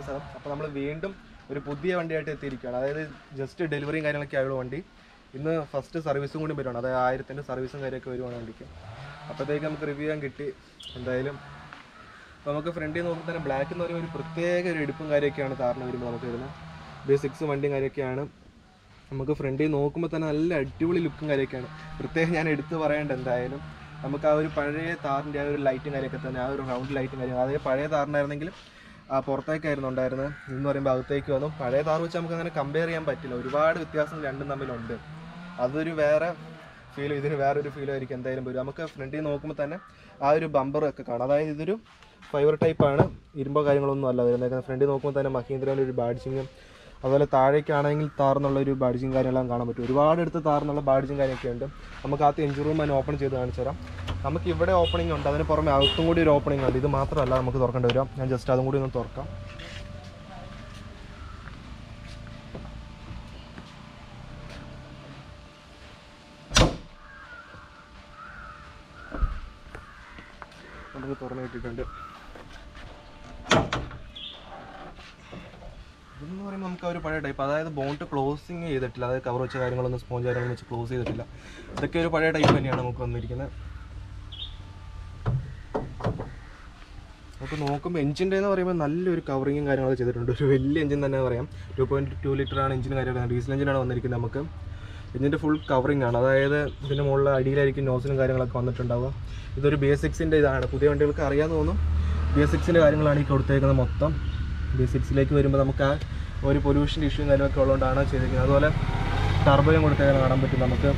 സ്ഥലം അപ്പോൾ നമ്മൾ വീണ്ടും ഒരു പുതിയ വണ്ടിയായിട്ട് എത്തിയിരിക്കുകയാണ് അതായത് ജസ്റ്റ് ഡെലിവറിയും കാര്യങ്ങളൊക്കെ ആയുള്ള വണ്ടി ഇന്ന് ഫസ്റ്റ് സർവീസും കൂടി വരുവാണ് അതായത് ആയിരത്തിൻ്റെ സർവീസും കാര്യമൊക്കെ വരുവാണ് വണ്ടിക്ക് അപ്പോഴത്തേക്ക് നമുക്ക് റിവ്യൂ ചെയ്യാൻ കിട്ടി എന്തായാലും അപ്പോൾ നമുക്ക് ഫ്രണ്ടിൽ നോക്കുമ്പോൾ തന്നെ ബ്ലാക്ക് എന്ന് പറയുമ്പോൾ ഒരു പ്രത്യേക ഒരു എടുപ്പും കാര്യമൊക്കെയാണ് താറിന് വരുമ്പോൾ നമുക്ക് വരുന്നത് ബി സിക്സ് വണ്ടിയും കാര്യമൊക്കെയാണ് നമുക്ക് ഫ്രണ്ടിൽ നോക്കുമ്പോൾ തന്നെ നല്ല അടിപൊളി ലുക്കും കാര്യമൊക്കെയാണ് പ്രത്യേകം ഞാൻ എടുത്തു പറയേണ്ട എന്തായാലും നമുക്ക് ആ ഒരു പഴയ താറിൻ്റെ ആ ഒരു ലൈറ്റും കാര്യമൊക്കെ തന്നെ ആ ഒരു റൗണ്ട് ലൈറ്റും കാര്യം അതേ പഴയ താറിനായിരുന്നെങ്കിൽ ആ പുറത്തേക്കായിരുന്നു ഉണ്ടായിരുന്നത് എന്ന് പറയുമ്പോൾ അകത്തേക്ക് വന്നു പഴയ താർ വെച്ച് നമുക്ക് അങ്ങനെ കമ്പയർ ചെയ്യാൻ പറ്റില്ല ഒരുപാട് വ്യത്യാസം രണ്ടും തമ്മിലുണ്ട് അതൊരു വേറെ ഫീൽ ഇതിന് വേറൊരു ഫീൽ ആയിരിക്കും എന്തായാലും വരും നമുക്ക് ഫ്രണ്ടിൽ നോക്കുമ്പോൾ തന്നെ ആ ഒരു ബമ്പർ ഒക്കെ കാണാം അതായത് ഇതൊരു ഫൈബർ ടൈപ്പാണ് ഇരുമ്പോ കാര്യങ്ങളൊന്നും അല്ല വരുന്നത് ഫ്രണ്ടിൽ നോക്കുമ്പോൾ തന്നെ മഹീന്ദ്രൻ്റെ ഒരു ബാഡ്ജിങ്ങും അതുപോലെ താഴേക്കാണെങ്കിൽ താർന്നുള്ള ഒരു ബാഡ്ജിങ് കാര്യങ്ങളെല്ലാം കാണാൻ പറ്റും ഒരുപാട് എടുത്ത് താർന്നുള്ള ബാഡ്ജിങ് കാര്യമൊക്കെ ഉണ്ട് നമുക്ക് ആദ്യം എഞ്ചിൻ റൂം തന്നെ ഓപ്പൺ ചെയ്ത് കാണിച്ചു തരാം നമുക്ക് ഇവിടെ ഓപ്പണിംഗ് ഉണ്ട് അതിന് പുറമെ അകത്തും കൂടി ഒരു ഓപ്പണിംഗ് ഉണ്ട് ഇത് മാത്രമല്ല നമുക്ക് തുറക്കേണ്ടി വരും ഞാൻ ജസ്റ്റ് അതും കൂടി ഒന്ന് തുറക്കാം നമുക്ക് തുറന്നു കിട്ടിയിട്ടുണ്ട് ഇതെന്ന് പറയുമ്പോൾ നമുക്ക് ആ ഒരു പഴയ ടൈപ്പ് അതായത് ബോണ്ട് ക്ലോസിങ് ചെയ്തിട്ടില്ല അതായത് കവർ വെച്ച കാര്യങ്ങളൊന്നും സ്പോഞ്ച് കാര്യങ്ങളൊന്നും വെച്ച് ക്ലോസ് ചെയ്തിട്ടില്ല ഇതൊക്കെ ഒരു പഴയ ടൈപ്പ് തന്നെയാണ് നമുക്ക് വന്നിരിക്കുന്നത് നമുക്ക് നോക്കുമ്പോൾ എഞ്ചിൻ്റെ എന്ന് പറയുമ്പോൾ നല്ലൊരു കവറിങ്ങും കാര്യങ്ങളൊക്കെ ചെയ്തിട്ടുണ്ട് ഒരു വലിയ എഞ്ചിൻ തന്നെ പറയാം ടു പോയിൻറ്റ് ടു ലിറ്റർ ആണ് എഞ്ചിൻ കാര്യങ്ങൾ ഡീസൽ എഞ്ചിനാണ് വന്നിരിക്കുന്നത് നമുക്ക് എഞ്ചിൻ്റെ ഫുൾ കവറിങ് ആണ് അതായത് ഇതിൻ്റെ മുകളിൽ അടിയിലായിരിക്കും നോസിലും കാര്യങ്ങളൊക്കെ വന്നിട്ടുണ്ടാവുക ഇതൊരു ബി എസ് സിക്സിൻ്റെ ഇതാണ് പുതിയ വണ്ടികൾക്ക് അറിയാമെന്ന് തോന്നുന്നു ബി എസ് സിക്സിൻ്റെ കാര്യങ്ങളാണ് ഈ കൊടുത്തേക്കുന്നത് മൊത്തം ബി സിക്സിലേക്ക് വരുമ്പോൾ നമുക്ക് ആ ഒരു പൊല്യൂഷൻ്റെ ഇഷ്യൂ കാര്യമൊക്കെ ഉള്ളതുകൊണ്ടാണ് ചെയ്തിരിക്കുന്നത് അതുപോലെ ടർബോയും കൊടുത്തേക്കാൻ കാണാൻ പറ്റും നമുക്ക്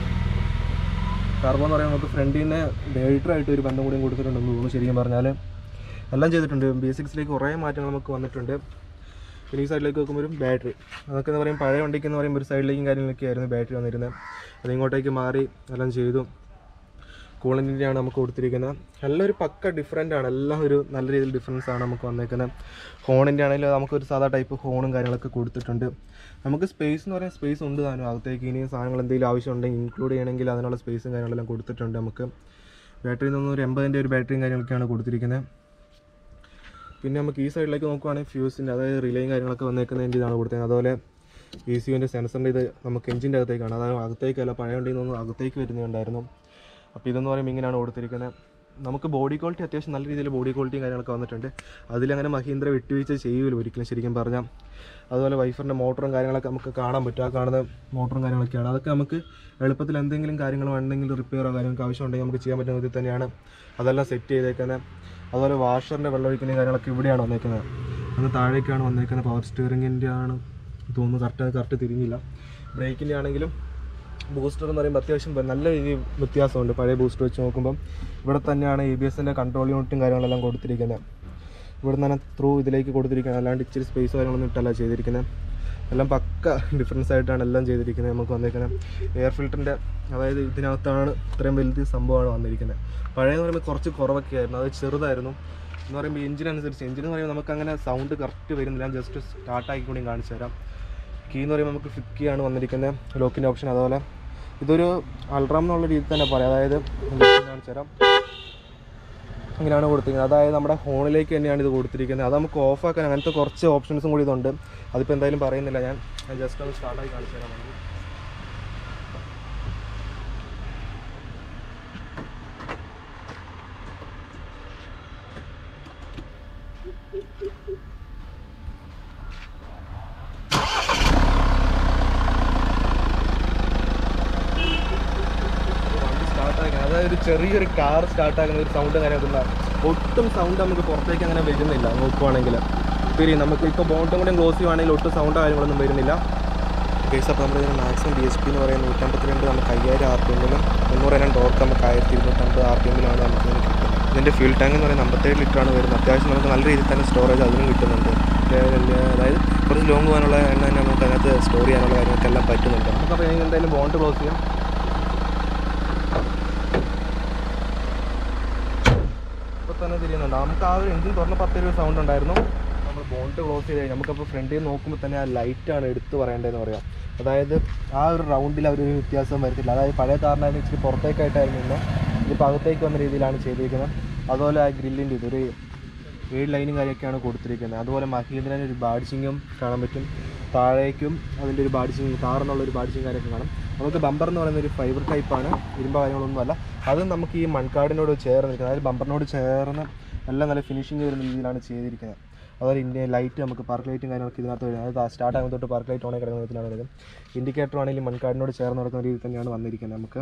ടർബോ എന്ന് പറയുമ്പോൾ നമുക്ക് ഫ്രണ്ടിൽ നിന്ന് ബേറ്ററായിട്ട് ഒരു ബന്ധം കൂടിയും കൊടുത്തിട്ടുണ്ടെന്ന് തോന്നുന്നു ശരിക്കും പറഞ്ഞാൽ എല്ലാം ചെയ്തിട്ടുണ്ട് ബി സിക്സിലേക്ക് കുറേ മാറ്റങ്ങൾ നമുക്ക് വന്നിട്ടുണ്ട് പിന്നെ ഈ സൈഡിലേക്ക് നോക്കുമ്പോഴും ബാറ്ററി അതൊക്കെ എന്ന് പറയും പഴയ വണ്ടിക്ക് എന്ന് പറയുമ്പോൾ ഒരു സൈഡിലേക്കും കാര്യങ്ങളൊക്കെ ആയിരുന്നു ബാറ്ററി വന്നിരുന്നത് അത് ഇങ്ങോട്ടേക്ക് മാറി എല്ലാം ചെയ്തു കൂളൻറ്റിൻ്റെയാണ് നമുക്ക് കൊടുത്തിരിക്കുന്നത് എല്ലാം ഒരു പക്ക ഡിഫറെൻ്റ് ആണ് എല്ലാം ഒരു നല്ല രീതിയിൽ ഡിഫറൻസ് ആണ് നമുക്ക് വന്നേക്കുന്നത് ഹോണിൻ്റെ ആണെങ്കിലും നമുക്കൊരു സാധാ ടൈപ്പ് ഹോണും കാര്യങ്ങളൊക്കെ കൊടുത്തിട്ടുണ്ട് നമുക്ക് സ്പേസ് എന്ന് പറയുന്ന സ്പേസ് ഉണ്ട് താനും അകത്തേക്ക് ഇനിയും സാധനങ്ങൾ എന്തെങ്കിലും ആവശ്യമുണ്ടെങ്കിൽ ഇൻക്ലൂഡ് ചെയ്യണമെങ്കിൽ അതിനുള്ള സ്പേസും കാര്യങ്ങളെല്ലാം കൊടുത്തിട്ടുണ്ട് നമുക്ക് ബാറ്ററിയിൽ നിന്ന് ഒരു എൺപതിൻ്റെ ഒരു ബാറ്ററിയും കാര്യങ്ങളൊക്കെയാണ് കൊടുത്തിരിക്കുന്നത് പിന്നെ നമുക്ക് ഈ സൈഡിലേക്ക് നോക്കുവാണെങ്കിൽ ഫ്യൂസിൻ്റെ അതായത് റിലേയും കാര്യങ്ങളൊക്കെ വന്നേക്കുന്നതിൻ്റെ ഇതാണ് കൊടുത്തത് അതുപോലെ ഇ സി യുവിൻ്റെ സെൻസറിൻ്റെ ഇത് നമുക്ക് എഞ്ചിൻ്റെ അകത്തേക്കാണ് അതായത് അകത്തേക്കല്ല പഴയ വണ്ടിയിൽ നിന്ന് അകത്തേക്ക് വരുന്നുണ്ടായിരുന്നു അപ്പോൾ ഇതെന്ന് പറയുമ്പോൾ ഇങ്ങനെയാണ് കൊടുത്തിരിക്കുന്നത് നമുക്ക് ബോഡി ക്വാളിറ്റി അത്യാവശ്യം നല്ല രീതിയിൽ ബോഡി ക്വാളിറ്റിയും കാര്യങ്ങളൊക്കെ വന്നിട്ടുണ്ട് അതിലങ്ങനെ മഹീന്ദ്ര വിട്ടുവീഴ്ച ചെയ്യൂല ഒരിക്കലും ശരിക്കും പറഞ്ഞാൽ അതുപോലെ വൈഫറിൻ്റെ മോട്ടറും കാര്യങ്ങളൊക്കെ നമുക്ക് കാണാൻ പറ്റും ആ കാണുന്ന മോട്ടറും കാര്യങ്ങളൊക്കെയാണ് അതൊക്കെ നമുക്ക് എളുപ്പത്തിൽ എന്തെങ്കിലും കാര്യങ്ങൾ എന്തെങ്കിലും റിപ്പയറോ കാര്യങ്ങൾക്ക് ആവശ്യമുണ്ടെങ്കിൽ നമുക്ക് ചെയ്യാൻ പറ്റുന്ന വിധത്തിൽ തന്നെയാണ് അതെല്ലാം സെറ്റ് ചെയ്തേക്കുന്നത് അതുപോലെ വാഷറിൻ്റെ വെള്ളമൊഴിക്കുന്ന കാര്യങ്ങളൊക്കെ ഇവിടെയാണ് വന്നേക്കുന്നത് അന്ന് താഴേക്കാണ് വന്നേക്കുന്നത് പവർ സ്റ്റിയറിങ്ങിൻ്റെ ആണ് തോന്നുന്നു കറക്റ്റ് കറക്റ്റ് തിരിഞ്ഞില്ല ബ്രേക്കിൻ്റെ ആണെങ്കിലും ബൂസ്റ്റർ എന്ന് പറയുമ്പോൾ അത്യാവശ്യം വ- നല്ല രീതിയിൽ വ്യത്യാസമുണ്ട് പഴയ ബൂസ്റ്റർ വെച്ച് നോക്കുമ്പം ഇവിടെ തന്നെയാണ് എ ബി എസിൻ്റെ കൺട്രോൾ യൂണിറ്റും കാര്യങ്ങളെല്ലാം കൊടുത്തിരിക്കുന്നത് ഇവിടെ നിന്ന് തന്നെ ത്രൂ ഇതിലേക്ക് കൊടുത്തിരിക്കുന്നത് അല്ലാണ്ട് ഇച്ചിരി സ്പേസ് കാര്യങ്ങളൊന്നും ഇട്ടല്ല ചെയ്തിരിക്കുന്നത് എല്ലാം പക്ക ഡിഫറൻസ് ആയിട്ടാണ് എല്ലാം ചെയ്തിരിക്കുന്നത് നമുക്ക് വന്നിരിക്കുന്നത് എയർ ഫിൽറ്ററിൻ്റെ അതായത് ഇതിനകത്താണ് ഇത്രയും വലുത് സംഭവമാണ് വന്നിരിക്കുന്നത് പഴയെന്ന് പറയുമ്പോൾ കുറച്ച് കുറവൊക്കെ ആയിരുന്നു അത് ചെറുതായിരുന്നു എന്ന് പറയുമ്പോൾ എഞ്ചിൻ അനുസരിച്ച് എഞ്ചിൻ എന്ന് പറയുമ്പോൾ നമുക്ക് അങ്ങനെ സൗണ്ട് കറക്റ്റ് വരുന്നില്ല ഞാൻ ജസ്റ്റ് സ്റ്റാർട്ടാക്കി കൂടി കാണിച്ചു തരാം കീ എന്ന് പറയുമ്പോൾ നമുക്ക് ഫിറ്റ് കീ ആണ് വന്നിരിക്കുന്നത് ലോക്കിൻ്റെ ഓപ്ഷൻ അതുപോലെ ഇതൊരു അൾട്രാം എന്നുള്ള രീതിയിൽ തന്നെ പറയാം അതായത് ഞാൻ കാണിച്ചു തരാം ഇങ്ങനെയാണ് കൊടുത്തിരിക്കുന്നത് അതായത് നമ്മുടെ ഫോണിലേക്ക് തന്നെയാണ് ഇത് കൊടുത്തിരിക്കുന്നത് അത് നമുക്ക് ഓഫാക്കാൻ അങ്ങനത്തെ കുറച്ച് ഓപ്ഷൻസും കൂടി ഇതുണ്ട് അതിപ്പോൾ എന്തായാലും പറയുന്നില്ല ഞാൻ ജസ്റ്റ് ഒന്ന് സ്റ്റാർട്ടാക്കി കാണിച്ചു തരാം നമുക്ക് വണ്ടി സ്റ്റാർട്ടാക്കാൻ അതായത് ഒരു ചെറിയൊരു കാർ സ്റ്റാർട്ടാക്കുന്ന ഒരു സൗണ്ട് അങ്ങനെ വരുന്ന ഒട്ടും സൗണ്ട് നമുക്ക് പുറത്തേക്ക് അങ്ങനെ വരുന്നില്ല നോക്കുവാണെങ്കിൽ ശരി നമുക്ക് ഇപ്പോൾ ബോണ്ടും കൂടെ ക്ലോസ് ചെയ്യുവാണെങ്കിൽ ഒട്ടും സൗണ്ട് കാര്യങ്ങളൊന്നും വരുന്നില്ല കേസ് അപ്പോൾ നമ്മൾ ഇതിന് മാക്സിമം ബി എസ് പി എന്ന് പറയുന്നത് നൂറ്റമ്പത്തിരണ്ട് നമുക്ക് അയ്യായിരം ആർ പി എമ്മിലും മുന്നൂറ് എണ്ണം ടോർക്ക് നമുക്ക് ആയിരത്തി ഇരുന്നൂറ്റമ്പത് ആർ പി എമ്മിലാണ് നമുക്ക് ഇതിന് കിട്ടുന്നത് ഇതിൻ്റെ ഫ്യൂൽ ടാങ്ക് എന്ന് പറയുന്നത് അമ്പത്തേഴ് ലിറ്ററാണ് വരുന്നത് അത്യാവശ്യം നമുക്ക് നല്ല രീതിയിൽ തന്നെ സ്റ്റോറേജ് അതിനും കിട്ടുന്നുണ്ട് അതായത് കുറച്ച് ലോങ് പോകാനുള്ള എണ്ണ തന്നെ നമുക്ക് അതിനകത്ത് സ്റ്റോർ ചെയ്യാനുള്ള കാര്യങ്ങൾക്കെല്ലാം പറ്റുന്നുണ്ട് നമുക്കപ്പോൾ എന്തായാലും ബോണ്ട് ക്ലോസ് ചെയ്യാം ഇപ്പോൾ തന്നെ തിരിയുന്നുണ്ട് നമുക്ക് ആ ഒരു എഞ്ചിൻ തുറന്ന പത്ത് രൂപ സൗണ്ട് ഉണ്ടായിരുന്നു നമ്മൾ ബോണ്ട് ക്ലോസ് ചെയ്ത് കഴിഞ്ഞാൽ നമുക്കപ്പോൾ ഫ്രണ്ടിൽ നോക്കുമ്പോൾ തന്നെ ആ ലൈറ്റാണ് എടുത്ത് പറയേണ്ടതെന്ന് പറയാം അതായത് ആ ഒരു റൗണ്ടിൽ അവർ ഒരു വ്യത്യാസം വരുത്തില്ല അതായത് പഴയ കാറിനായിരുന്നു ഇച്ചിരി പുറത്തേക്കായിട്ടായിരുന്നു ഇന്ന് ഇതിപ്പോൾ അകത്തേക്ക് വന്ന രീതിയിലാണ് ചെയ്തിരിക്കുന്നത് അതുപോലെ ആ ഗ്രില്ലിൻ്റെ ഇതൊരു ഏഴ് ലൈനും കാര്യമൊക്കെയാണ് കൊടുത്തിരിക്കുന്നത് അതുപോലെ മഹീന്ദ്രന് ഒരു ബാഡിച്ചിങ്ങും കാണാൻ പറ്റും താഴേക്കും അതിൻ്റെ ഒരു ബാഡിച്ചിങ് താറെന്നുള്ള ഒരു ബാഡിച്ചിങ് കാര്യമൊക്കെ കാണാം നമുക്ക് ബമ്പർ എന്ന് പറയുന്ന ഒരു ഫൈബർ ടൈപ്പാണ് ഇരുമ്പ കാര്യങ്ങളൊന്നും അല്ല അത് നമുക്ക് ഈ മൺകാടിനോട് ചേർന്ന് നിൽക്കുന്നത് അതായത് ബമ്പറിനോട് ചേർന്ന് എല്ലാം നല്ല ഫിനിഷിങ് വരുന്ന രീതിയിലാണ് ചെയ്തിരിക്കുന്നത് അതുപോലെ ഇന്ത്യ ലൈറ്റ് നമുക്ക് പാർക്ക് ലൈറ്റും കാര്യങ്ങളൊക്കെ ഇതിനകത്ത് വരുന്നത് അതായത് സ്റ്റാർട്ട് ആകുമ്പോൾ തൊട്ട് പാർക്ക് ലൈറ്റ് ഓണേ കിടക്കുന്ന വിധത്തിലാണ് വരുന്നത് ഇൻഡിക്കേറ്റർ ആണെങ്കിലും മൺകാടിനോട് ചേർന്ന് നടക്കുന്ന രീതിയിൽ തന്നെയാണ് വന്നിരിക്കുന്നത് നമുക്ക്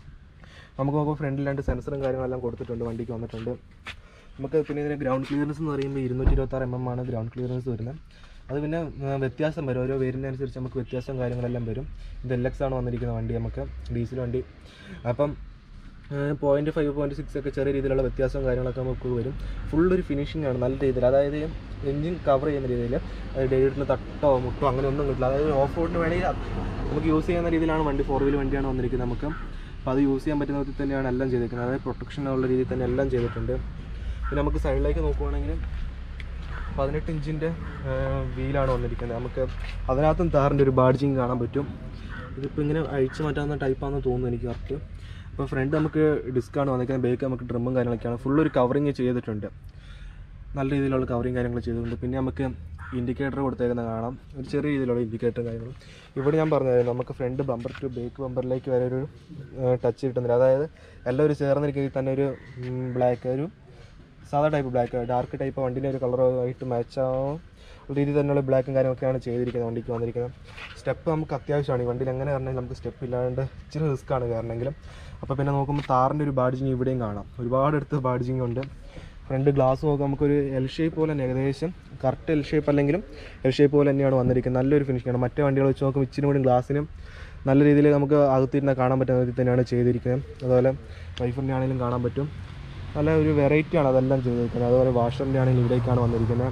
നമുക്ക് നോക്കുമ്പോൾ ഫ്രണ്ടിൽ രണ്ട് സെൻസറും കാര്യങ്ങളെല്ലാം കൊടുത്തിട്ടുണ്ട് വണ്ടിക്ക് വന്നിട്ടുണ്ട് നമുക്ക് പിന്നെ ഇതിന് ഗ്രൗണ്ട് ക്ലിയറൻസ് എന്ന് പറയുമ്പോൾ ഇരുന്നൂറ്റി ഇരുപത്താറ് എം എം ആണ് ഗ്രൗണ്ട് ക്ലിയറൻസ് വരുന്നത് അത് പിന്നെ ആ, വ്യത്യാസം വരും ഓരോ വേരിനനുസരിച്ച് നമുക്ക് വ്യത്യാസം കാര്യങ്ങളെല്ലാം വരും ഇത് എൽ എക്സ് ആണ് വന്നിരിക്കുന്ന വണ്ടി നമുക്ക് ഡീസൽ വണ്ടി അപ്പം പോയിൻറ്റ് ഫൈവ് പോയിൻറ്റ് സിക്സ് ഒക്കെ ചെറിയ രീതിയിലുള്ള വ്യത്യാസവും കാര്യങ്ങളൊക്കെ നമുക്ക് വരും ഫുൾ ഒരു ഫിനിഷിംഗ് ആണ് നല്ല രീതിയിൽ അതായത് എഞ്ചിൻ കവർ ചെയ്യുന്ന രീതിയിൽ ഡേവിഡിന് തട്ടോ മുട്ടോ അങ്ങനെ ഒന്നും കിട്ടില്ല അതായത് ഓഫ് റോഡിന് വേണമെങ്കിൽ അത് നമുക്ക് യൂസ് ചെയ്യുന്ന രീതിയിലാണ് വണ്ടി ഫോർ വീൽ വണ്ടിയാണ് വന്നിരിക്കുന്നത് നമുക്ക് അപ്പോൾ അത് യൂസ് ചെയ്യാൻ പറ്റുന്ന വിധത്തിൽ തന്നെയാണ് എല്ലാം ചെയ്തിരിക്കുന്നത് അതായത് പ്രൊട്ടക്ഷൻ ഉള്ള രീതിയിൽ തന്നെ എല്ലാം ചെയ്തിട്ടുണ്ട് പിന്നെ നമുക്ക് സൈഡിലേക്ക് നോക്കുവാണെങ്കിൽ പതിനെട്ട് ഇഞ്ചിൻ്റെ വീലാണ് വന്നിരിക്കുന്നത് നമുക്ക് അതിനകത്തും താറിൻ്റെ ഒരു ബാഡ്ജിങ് കാണാൻ പറ്റും ഇതിപ്പോൾ ഇങ്ങനെ അഴിച്ചു മാറ്റാവുന്ന ടൈപ്പാണെന്ന് തോന്നുന്നു എനിക്ക് കറക്റ്റ് അപ്പോൾ ഫ്രണ്ട് നമുക്ക് ഡിസ്ക്കാണ് വന്നിരിക്കുന്നത് ബേക്ക് നമുക്ക് ഡ്രമ്മും കാര്യങ്ങളൊക്കെയാണ് ഫുൾ ഒരു കവറിങ് ചെയ്തിട്ടുണ്ട് നല്ല രീതിയിലുള്ള കവറിങ് കാര്യങ്ങൾ ചെയ്തിട്ടുണ്ട് പിന്നെ നമുക്ക് ഇൻഡിക്കേറ്റർ കൊടുത്തേക്കുന്ന കാണാം ഒരു ചെറിയ രീതിയിലുള്ള ഇൻഡിക്കേറ്ററും കാര്യങ്ങളും ഇവിടെ ഞാൻ പറഞ്ഞത് നമുക്ക് ഫ്രണ്ട് ബമ്പർ ടു ബേക്ക് ബമ്പറിലേക്ക് വരെ ഒരു ടച്ച് കിട്ടുന്നില്ല അതായത് എല്ലാം ഒരു ചേർന്നിരിക്കുന്ന തന്നെ ഒരു ബ്ലാക്ക് ഒരു സാധാ ടൈപ്പ് ബ്ലാക്ക് ഡാർക്ക് ടൈപ്പ് വണ്ടീൻ്റെ ഒരു കളറുമായിട്ട് മാച്ച് ആവും രീതിയിൽ തന്നെയുള്ള ബ്ലാക്കും കാര്യങ്ങളൊക്കെയാണ് ചെയ്തിരിക്കുന്നത് വണ്ടിക്ക് വന്നിരിക്കുന്നത് സ്റ്റെപ്പ് നമുക്ക് അത്യാവശ്യമാണ് ഈ വണ്ടിയിൽ എങ്ങനെ പറഞ്ഞാൽ നമുക്ക് സ്റ്റെപ്പ് ഇല്ലാണ്ട് ഇച്ചിരി റിസ്ക് ആണ് കയറണമെങ്കിലും അപ്പോൾ പിന്നെ നോക്കുമ്പോൾ താറിൻ്റെ ഒരു ബാഡ്ജിങ് ഇവിടെയും കാണാം ഒരുപാട് അടുത്ത് ബാഡ്ജിങ് ഉണ്ട് ഫ്രണ്ട് ഗ്ലാസ് നോക്കുമ്പോൾ നമുക്കൊരു എൽ ഷേപ്പ് പോലെ തന്നെ ഏകദേശം കറക്റ്റ് എൽ ഷേപ്പ് അല്ലെങ്കിലും എൽ ഷേപ്പ് പോലെ തന്നെയാണ് വന്നിരിക്കുന്നത് നല്ലൊരു ഫിനിഷിംഗ് ആണ് മറ്റേ വണ്ടികൾ വെച്ച് നോക്കുമ്പോൾ ഇച്ചിരി കൂടി ഗ്ലാസ്സിനും നല്ല രീതിയിൽ നമുക്ക് അകത്തിരുന്ന കാണാൻ പറ്റുന്ന രീതിയിൽ തന്നെയാണ് ചെയ്തിരിക്കുന്നത് അതുപോലെ വൈഫറിൻ്റെ ആണെങ്കിലും കാണാൻ പറ്റും നല്ല ഒരു വെറൈറ്റി ആണ് അതെല്ലാം ചെയ്തിരിക്കുന്നത് അതുപോലെ വാഷറിൻ്റെ ആണെങ്കിലും ഇവിടേക്കാണ് വന്നിരിക്കുന്നത്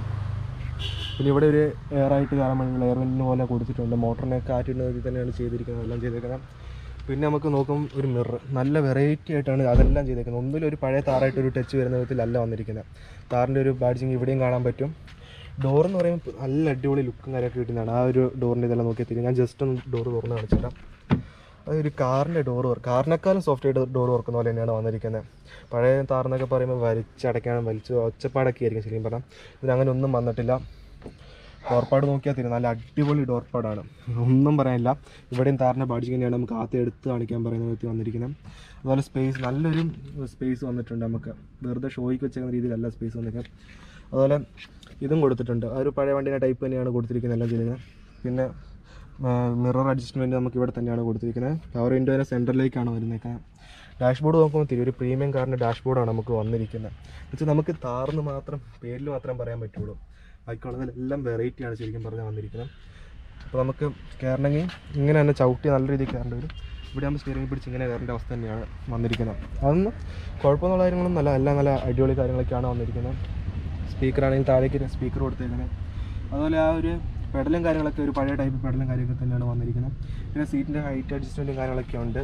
പിന്നെ ഇവിടെ ഒരു എയറായിട്ട് കയറാൻ വേണ്ടിയുള്ള എയർ വെന്റിന് പോലെ കൊടുത്തിട്ടുണ്ട് മോട്ടറിനെ കാറ്റിടുന്ന രീതിയിൽ തന്നെയാണ് ചെയ്തിരിക്കുന്നത് എല്ലാം ചെയ്തിരിക്കുന്നത് പിന്നെ നമുക്ക് നോക്കും ഒരു മിറർ നല്ല വെറൈറ്റി ആയിട്ടാണ് അതെല്ലാം ചെയ്തേക്കുന്നത് ഒന്നിലും ഒരു പഴയ താറായിട്ട് ഒരു ടച്ച് വരുന്ന വിധത്തിലല്ല വന്നിരിക്കുന്നത് താറിൻ്റെ ഒരു ബാഡ്ജിങ് ഇവിടെയും കാണാൻ പറ്റും ഡോർ എന്ന് പറയുമ്പോൾ നല്ല അടിപൊളി ലുക്കും കാര്യമൊക്കെ കിട്ടുന്നതാണ് ആ ഒരു ഡോറിൻ്റെ ഇതെല്ലാം നോക്കി തിരിഞ്ഞ് ഞാൻ ജസ്റ്റ് ഒന്ന് ഡോർ തുറന്ന് കാണിച്ചുതരാം അതൊരു കാറിൻ്റെ ഡോർ വർക്ക് കാറിനേക്കാളും സോഫ്റ്റ് ആയിട്ട് ഡോർ വർക്കുന്ന പോലെ തന്നെയാണ് വന്നിരിക്കുന്നത് പഴയ താറെന്നൊക്കെ പറയുമ്പോൾ വലിച്ചടയ്ക്കാനും വലിച്ച് ഒച്ചപ്പാടൊക്കെ ആയിരിക്കും ശരിക്കും പറഞ്ഞാൽ ഇതിന് അങ്ങനെ ഒന്നും വന്നിട്ടില്ല ഡോർപ്പാട് നോക്കിയാൽ തരും നല്ല അടിപൊളി ഡോർപ്പാടാണ് ഒന്നും പറയാനില്ല ഇവിടെയും താറിൻ്റെ ബാഡിച്ചിങ് തന്നെയാണ് നമുക്ക് ആദ്യം എടുത്ത് കാണിക്കാൻ പറയുന്ന വിധത്തിൽ വന്നിരിക്കുന്നത് അതുപോലെ സ്പേസ് നല്ലൊരു സ്പേസ് വന്നിട്ടുണ്ട് നമുക്ക് വെറുതെ ഷോയ്ക്ക് വെച്ചേക്കുന്ന രീതിയിലല്ല സ്പേസ് വന്നിരിക്കുന്നത് അതുപോലെ ഇതും കൊടുത്തിട്ടുണ്ട് ആ ഒരു പഴയ വണ്ടീൻ്റെ ടൈപ്പ് തന്നെയാണ് കൊടുത്തിരിക്കുന്നത് എല്ലാം ചെയ്യുന്നത് പിന്നെ മിറർ അഡ്ജസ്റ്റ്മെൻറ്റ് നമുക്ക് ഇവിടെ തന്നെയാണ് കൊടുത്തിരിക്കുന്നത് പവർ വിൻഡോയുടെ സെൻറ്ററിലേക്കാണ് വരുന്നത് ഡാഷ്ബോർഡ് നോക്കുമ്പോൾ തിരി ഒരു പ്രീമിയം കാറിൻ്റെ ഡാഷ്ബോർഡാണ് നമുക്ക് വന്നിരിക്കുന്നത് എന്നുവെച്ചാൽ നമുക്ക് താർന്ന് മാത്രം പേരിൽ മാത്രം പറയാൻ പറ്റുള്ളൂ ബാക്കിയുള്ളതിലെല്ലാം വെറൈറ്റിയാണ് ശരിക്കും പറഞ്ഞാൽ വന്നിരിക്കുന്നത് അപ്പോൾ നമുക്ക് കയറണമെങ്കിൽ ഇങ്ങനെ തന്നെ ചവിട്ടി നല്ല രീതിയിൽ കയറേണ്ടി വരും ഇവിടെ ആകുമ്പോൾ സ്റ്റിയറിംഗ് പിടിച്ച് ഇങ്ങനെ കയറേണ്ട അവസ്ഥ തന്നെയാണ് വന്നിരിക്കുന്നത് അതൊന്നും കുഴപ്പമൊന്നുള്ള കാര്യങ്ങളൊന്നും അല്ല എല്ലാം നല്ല അടിപൊളി കാര്യങ്ങളൊക്കെയാണ് വന്നിരിക്കുന്നത് സ്പീക്കറാണെങ്കിൽ താഴേക്ക് സ്പീക്കർ കൊടുത്തേക്കുന്നത് അതുപോലെ ആ ഒരു പെഡലും കാര്യങ്ങളൊക്കെ ഒരു പഴയ ടൈപ്പ് പെഡലും കാര്യമൊക്കെ തന്നെയാണ് വന്നിരിക്കുന്നത് പിന്നെ സീറ്റിൻ്റെ ഹൈറ്റ് അഡ്ജസ്റ്റ്മെൻറ്റും കാര്യങ്ങളൊക്കെ ഉണ്ട്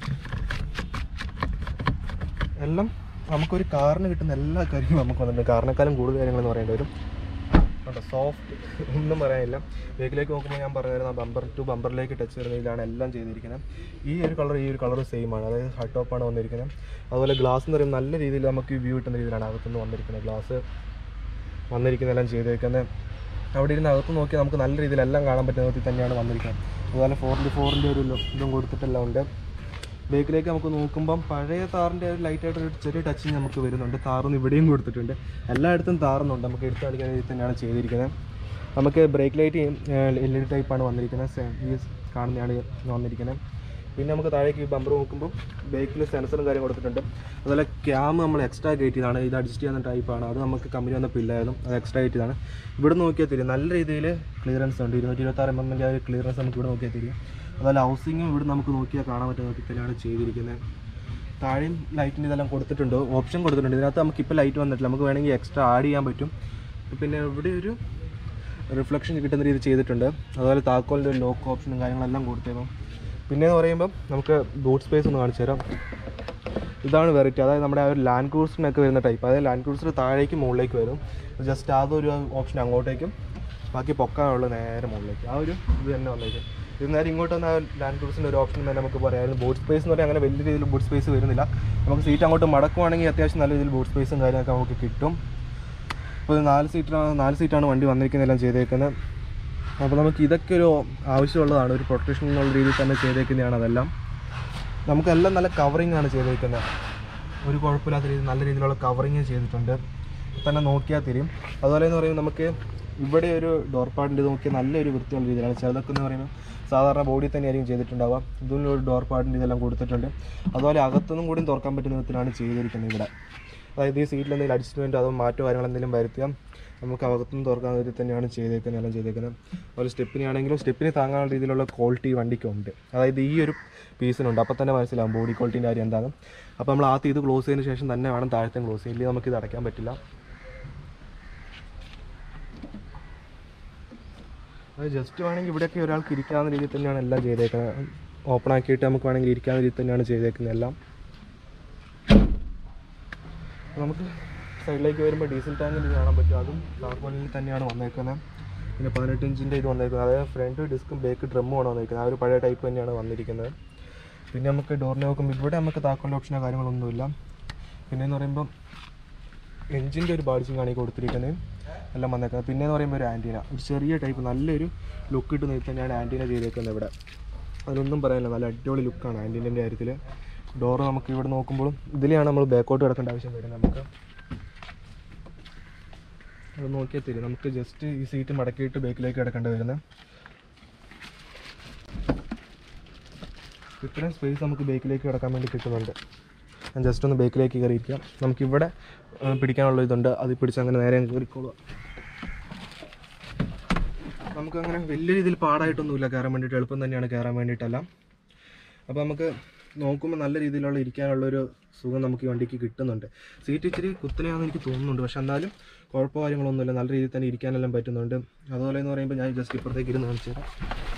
എല്ലാം നമുക്കൊരു കാറിന് കിട്ടുന്ന എല്ലാ കാര്യങ്ങളും നമുക്ക് വന്നിട്ടുണ്ട് കാറിനേക്കാളും കൂടുതൽ കാര്യങ്ങളെന്ന് പറയേണ്ടി വരും കേട്ടോ സോഫ്റ്റ് ഒന്നും പറയാനില്ല ബേക്കിലേക്ക് നോക്കുമ്പോൾ ഞാൻ പറഞ്ഞിരുന്ന ബമ്പർ ടു ബമ്പറിലേക്ക് ടച്ച് വരുന്നതിലാണ് എല്ലാം ചെയ്തിരിക്കുന്നത് ഈ ഒരു കളർ ഈ ഒരു കളർ സെയിം ആണ് അതായത് ഹട്ട് ടോപ്പാണ് വന്നിരിക്കുന്നത് അതുപോലെ ഗ്ലാസ് എന്ന് പറയുമ്പോൾ നല്ല രീതിയിൽ നമുക്ക് വ്യൂ കിട്ടുന്ന രീതിയിലാണ് അകത്തുനിന്ന് വന്നിരിക്കുന്നത് ഗ്ലാസ് വന്നിരിക്കുന്നതെല്ലാം ചെയ്തേക്കുന്നത് അവിടെ ഇരുന്ന് അകത്ത് നോക്കിയാൽ നമുക്ക് നല്ല രീതിയിൽ എല്ലാം കാണാൻ പറ്റുന്ന വിധത്തിൽ തന്നെയാണ് വന്നിരിക്കുന്നത് അതുപോലെ ഫോർ ഇൻറ്റു ഫോറിൻ്റെ ഒരു ലു- ഇതും കൊടുത്തിട്ടെല്ലാം ഉണ്ട് ബേക്കിലേക്ക് നമുക്ക് നോക്കുമ്പം പഴയ താറിൻ്റെ ഒരു ലൈറ്റായിട്ട് ഒരു ചെറിയ ടച്ചിങ് നമുക്ക് വരുന്നുണ്ട് താറൊന്ന് ഇവിടെയും കൊടുത്തിട്ടുണ്ട് എല്ലായിടത്തും താറുന്നുണ്ട് നമുക്ക് എടുത്ത് കളിക്കുന്ന രീതിയിൽ തന്നെയാണ് ചെയ്തിരിക്കുന്നത് നമുക്ക് brake light L E D ടൈപ്പാണ് വന്നിരിക്കുന്നത് സെ- ഈ കാണുന്നതാണ് വന്നിരിക്കുന്നത് പിന്നെ നമുക്ക് താഴേക്ക് ഈ ബമ്പർ നോക്കുമ്പോൾ ബേക്കിൽ സെൻസറും കാര്യം കൊടുത്തിട്ടുണ്ട് അതുപോലെ ക്യാം നമ്മൾ എക്സ്ട്രാ ഗേറ്റ് ചെയ്താണ് ഇത് അഡ്ജസ്റ്റ് ചെയ്യുന്ന ടൈപ്പാണ് അത് നമുക്ക് കമ്പനി വന്നപ്പോൾ ഇല്ലായിരുന്നു അത് എക്സ്ട്രാ ഗേറ്റ് ചെയ്താണ് ഇവിടെ നോക്കിയാൽ തിരിയും നല്ല രീതിയിൽ ക്ലിയറൻസ് ഉണ്ട് ഇരുന്നൂറ്റി ഇരുപത്താറ് എം എമ്മിൻ്റെ ആ ഒരു ക്ലിയറൻസ് നമുക്ക് ഇവിടെ നോക്കിയാൽ തിരിയും അതുപോലെ ഹൗസിങ്ങും ഇവിടെ നമുക്ക് നോക്കിയാൽ കാണാൻ പറ്റുന്ന വിധത്തിലാണ് ചെയ്തിരിക്കുന്നത് താഴെയും ലൈറ്റിൻ്റെ ഇതെല്ലാം കൊടുത്തിട്ടുണ്ട് ഓപ്ഷൻ കൊടുത്തിട്ടുണ്ട് ഇതിനകത്ത് നമുക്ക് ഇപ്പോൾ ലൈറ്റ് വന്നിട്ടില്ല നമുക്ക് വേണമെങ്കിൽ എക്സ്ട്രാ ആഡ് ചെയ്യാൻ പറ്റും പിന്നെ ഇവിടെ ഒരു റിഫ്ലക്ഷൻ കിട്ടുന്ന രീതി ചെയ്തിട്ടുണ്ട് അതുപോലെ താക്കോലിൻ്റെ ഒരു ലോക്ക് ഓപ്ഷനും കാര്യങ്ങളെല്ലാം കൊടുത്തേക്കും പിന്നെ എന്ന് പറയുമ്പം നമുക്ക് ബൂട്ട് സ്പേസ് ഒന്ന് കാണിച്ചു തരാം ഇതാണ് വെറൈറ്റി അതായത് നമ്മുടെ ആ ഒരു ലാൻഡ് ക്രൂസിനൊക്കെ വരുന്ന ടൈപ്പ് അതായത് ലാൻഡ് ക്രൂസർ താഴേക്ക് മുകളിലേക്ക് വരും ജസ്റ്റ് അതൊരു ഓപ്ഷൻ അങ്ങോട്ടേക്കും ബാക്കി പൊക്കാനുള്ള നേരെ മുകളിലേക്ക് ആ ഒരു ഇത് തന്നെ വന്നേക്കും ഇത് നേരെ ഇങ്ങോട്ട് വന്ന ലാൻഡ് ക്രൂസിൻ്റെ ഒരു ഓപ്ഷൻ തന്നെ നമുക്ക് പറയാം ബൂട്ട് സ്പേസ് എന്ന് പറഞ്ഞാൽ അങ്ങനെ വലിയ രീതിയിൽ ബൂട്ട് സ്പേസ് വരുന്നില്ല നമുക്ക് സീറ്റ് അങ്ങോട്ട് മടക്കുവാണെങ്കിൽ അത്യാവശ്യം നല്ല രീതിയിൽ ബൂട്ട് സ്പേസും കാര്യങ്ങളൊക്കെ നമുക്ക് കിട്ടും അപ്പോൾ ഇത് നാല് സീറ്റാണ് നാല് സീറ്റാണ് വണ്ടി വന്നിരിക്കുന്നതെല്ലാം ചെയ്തേക്കുന്നത് അപ്പോൾ നമുക്ക് ഇതൊക്കെ ഒരു ആവശ്യമുള്ളതാണ് ഒരു പ്രൊട്ടക്ഷൻ എന്നുള്ള രീതിയിൽ തന്നെ ചെയ്തേക്കുന്നതാണ് അതെല്ലാം നമുക്കെല്ലാം നല്ല കവറിങ് ആണ് ചെയ്തേക്കുന്നത് ഒരു കുഴപ്പമില്ലാത്ത രീതിയിൽ നല്ല രീതിയിലുള്ള കവറിങ് ചെയ്തിട്ടുണ്ട് തന്നെ നോക്കിയാൽ തിരിയും അതുപോലെ എന്ന് പറയുമ്പോൾ നമുക്ക് ഇവിടെ ഒരു ഡോർപാഡിൻ്റെ ഇത് നോക്കിയാൽ നല്ലൊരു വൃത്തിയുള്ള രീതിയിലാണ് ചിലതൊക്കെ എന്ന് പറയുമ്പോൾ സാധാരണ ബോഡി തന്നെയായിരിക്കും ചെയ്തിട്ടുണ്ടാവുക ഇതിലും ഒരു ഡോർപാഡിൻ്റെ ഇതെല്ലാം കൊടുത്തിട്ടുണ്ട് അതുപോലെ അകത്തുനിന്നും കൂടി തുറക്കാൻ പറ്റുന്ന വിധത്തിലാണ് ചെയ്തിരിക്കുന്നത് ഇവിടെ അതായത് ഈ സീറ്റിൽ എന്തെങ്കിലും അഡ്ജസ്റ്റ്മെൻറ്റ് അതോ മാറ്റോ കാര്യങ്ങൾ എന്തെങ്കിലും വരുത്തിയാൽ നമുക്ക് അകത്തുനിന്ന് തുറക്കാൻ വേണ്ടി തന്നെയാണ് ചെയ്തേക്കുന്നത് എല്ലാം ചെയ്തേക്കുന്നത് അതുപോലെ സ്റ്റെപ്പിനി ആണെങ്കിലും സ്റ്റെപ്പിനി താങ്ങാനുള്ള രീതിയിലുള്ള ക്വാളിറ്റി വണ്ടിക്കുണ്ട് അതായത് ഈ ഒരു പീസിനുണ്ട് അപ്പോൾ തന്നെ മനസ്സിലാവും ബോഡി ക്വാളിറ്റീൻ്റെ കാര്യം എന്താണ് അപ്പോൾ നമ്മൾ ആദ്യം ഇത് ക്ലോസ് ചെയ്തതിന് ശേഷം തന്നെ വേണം താഴത്തെ ക്ലോസ് ചെയ്യാൻ ഇല്ലെങ്കിൽ നമുക്ക് ഇത് അടയ്ക്കാൻ പറ്റില്ല അത് ജസ്റ്റ് വേണമെങ്കിൽ ഇവിടെയൊക്കെ ഒരാൾക്ക് ഇരിക്കാവുന്ന രീതിയിൽ തന്നെയാണ് എല്ലാം ചെയ്തേക്കുന്നത് ഓപ്പൺ ആക്കിയിട്ട് നമുക്ക് വേണമെങ്കിൽ ഇരിക്കാവുന്ന രീതിയിൽ തന്നെയാണ് ചെയ്തേക്കുന്നത് എല്ലാം നമുക്ക് സൈഡിലേക്ക് വരുമ്പോൾ ഡീസൽ ടാങ്കിൽ ഇത് കാണാൻ പറ്റും അതും കാർബണിൽ തന്നെയാണ് വന്നേക്കുന്നത് പിന്നെ പതിനെട്ട് ഇഞ്ചിൻ്റെ ഇത് വന്നേക്കുന്നത് അതായത് ഫ്രണ്ട് ഡിസ്കും ബാക്ക് ഡ്രമ്മുമാണ് വന്നിരിക്കുന്നത് ആ ഒരു പഴയ ടൈപ്പ് തന്നെയാണ് വന്നിരിക്കുന്നത് പിന്നെ നമുക്ക് ഡോറിനെ നോക്കുമ്പോൾ ഇവിടെ നമുക്ക് താക്കോലിൻ്റെ ഓപ്ഷനോ കാര്യങ്ങളൊന്നുമില്ല പിന്നെ എന്ന് പറയുമ്പോൾ എഞ്ചിൻ്റെ ഒരു ബാഡിച്ചിങ് ഈ കൊടുത്തിരിക്കുന്നത് എല്ലാം വന്നേക്കുന്നത് പിന്നെ എന്ന് പറയുമ്പോൾ ഒരു ആൻറ്റീന ഒരു ചെറിയ ടൈപ്പ് നല്ലൊരു ലുക്ക് ഇട്ട് നിർത്തി തന്നെയാണ് ആൻറ്റീന ചെയ്തേക്കുന്നത് ഇവിടെ അതിനൊന്നും പറയാനില്ല നല്ല അടിപൊളി ലുക്കാണ് ആൻറ്റീൻ്റെ കാര്യത്തിൽ ഡോറ് നമുക്ക് ഇവിടെ നോക്കുമ്പോഴും ഇതിലെയാണ് നമ്മൾ ബാക്കോട്ട് കിടക്കേണ്ട ആവശ്യം വരുന്നത് നമുക്ക് അത് നോക്കിയാൽ തരും നമുക്ക് ജസ്റ്റ് ഈ സീറ്റ് മടക്കിയിട്ട് ബാക്കിലേക്ക് കിടക്കേണ്ടി വരുന്നത് ഇത്രയും സ്പേസ് നമുക്ക് ബാക്കിലേക്ക് കിടക്കാൻ വേണ്ടി കിട്ടുന്നുണ്ട് ഞാൻ ജസ്റ്റ് ഒന്ന് ബാക്കിലേക്ക് കയറിയിരിക്കാം നമുക്കിവിടെ ഏഹ്, പിടിക്കാനുള്ള ഇതുണ്ട് അത് പിടിച്ച് അങ്ങനെ നേരെ അങ്ങ് കയറിക്കോളുക നമുക്കങ്ങനെ വലിയ രീതിയിൽ പാടായിട്ടൊന്നുമില്ല കയറാൻ വേണ്ടിയിട്ട് എളുപ്പം തന്നെയാണ് കയറാൻ വേണ്ടിയിട്ടെല്ലാം അപ്പോൾ നമുക്ക് നോക്കുമ്പോൾ നല്ല രീതിയിലുള്ള ഇരിക്കാനുള്ളൊരു സുഖം നമുക്ക് ഈ വണ്ടിക്ക് കിട്ടുന്നുണ്ട് സീറ്റ് ഇച്ചിരി കുത്തനെയാണെന്ന് എനിക്ക് തോന്നുന്നുണ്ട് പക്ഷെ എന്നാലും കുഴപ്പമോ കാര്യങ്ങളൊന്നുമില്ല നല്ല രീതിയിൽ തന്നെ ഇരിക്കാനെല്ലാം പറ്റുന്നുണ്ട് അതുപോലെ എന്ന് പറയുമ്പോൾ ഞാൻ ജസ്റ്റ് ഇപ്പുറത്തേക്ക് ഇരുന്ന് കാണിച്ചു തരാം